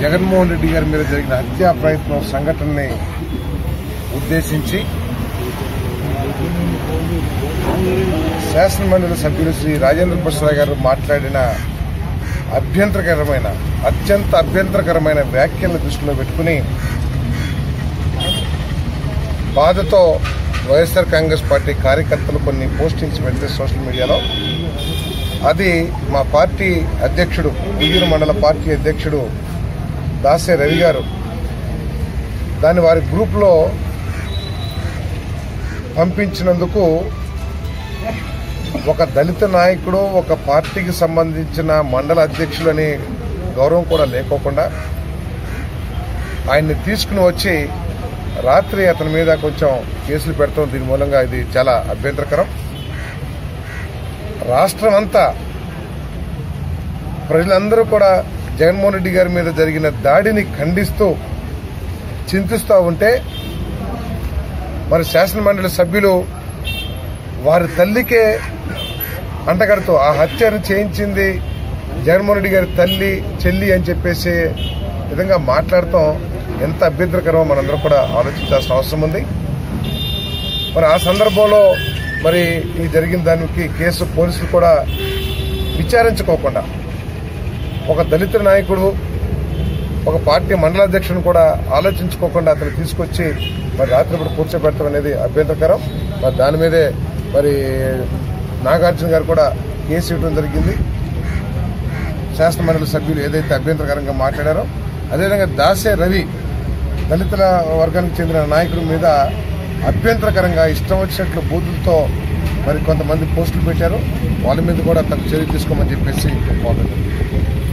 జగన్మోహన్ రెడ్డి గారి మీద జరిగిన హత్యా ప్రయత్నం సంఘటనని ఉద్దేశించి శాసనమండలి సభ్యులు శ్రీ రాజేంద్ర ప్రసాద్ గారు మాట్లాడిన అభ్యంతరకరమైన అత్యంత అభ్యంతరకరమైన వ్యాఖ్యలను దృష్టిలో పెట్టుకుని బాధతో వైఎస్ఆర్ కాంగ్రెస్ పార్టీ కార్యకర్తలు కొన్ని పోస్టింగ్స్ పెడితే సోషల్ మీడియాలో అది మా పార్టీ అధ్యక్షుడు ఉయ్యూరు మండల పార్టీ అధ్యక్షుడు దాసే రవి గారు దాన్ని వారి గ్రూప్లో పంపించినందుకు ఒక దళిత నాయకుడు ఒక పార్టీకి సంబంధించిన మండల అధ్యక్షులని గౌరవం కూడా లేకోకుండా ఆయన్ని తీసుకుని వచ్చి రాత్రి అతని మీద కొంచెం కేసులు పెడతాం దీని మూలంగా ఇది చాలా అభ్యంతరకరం రాష్ట్రం అంతా ప్రజలందరూ కూడా జగన్మోహన్ రెడ్డి గారి మీద జరిగిన దాడిని ఖండిస్తూ చింతిస్తూ ఉంటే మరి శాసనమండలి సభ్యులు వారి తల్లికే అంటగడుతూ ఆ హత్యను చేయించింది జగన్మోహన్ రెడ్డి గారి తల్లి చెల్లి అని చెప్పేసి విధంగా మాట్లాడటం ఎంత అభ్యంతరకరమో మనందరం కూడా ఆలోచించాల్సిన అవసరం ఉంది మరి ఆ సందర్భంలో మరి ఈ జరిగిన దానికి కేసు పోలీసులు కూడా విచారించుకోకుండా ఒక దళిత నాయకుడు ఒక పార్టీ మండలాధ్యక్షుని కూడా ఆలోచించుకోకుండా అతను తీసుకొచ్చి మరి రాత్రిపూట కూర్చోబెట్టడం అనేది అభ్యంతరకరం మరి దాని మీదే మరి నాగార్జున గారు కూడా కేసు ఇవ్వడం జరిగింది శాసన మండలి సభ్యులు ఏదైతే అభ్యంతరకరంగా మాట్లాడారో అదేవిధంగా దాసే రవి దళితుల వర్గానికి చెందిన నాయకుడి మీద అభ్యంతరకరంగా ఇష్టం వచ్చినట్లు బూతులతో మరి కొంతమంది పోస్టులు పెట్టారు వాళ్ళ మీద కూడా తన చర్య తీసుకోమని చెప్పేసి కోరలేదు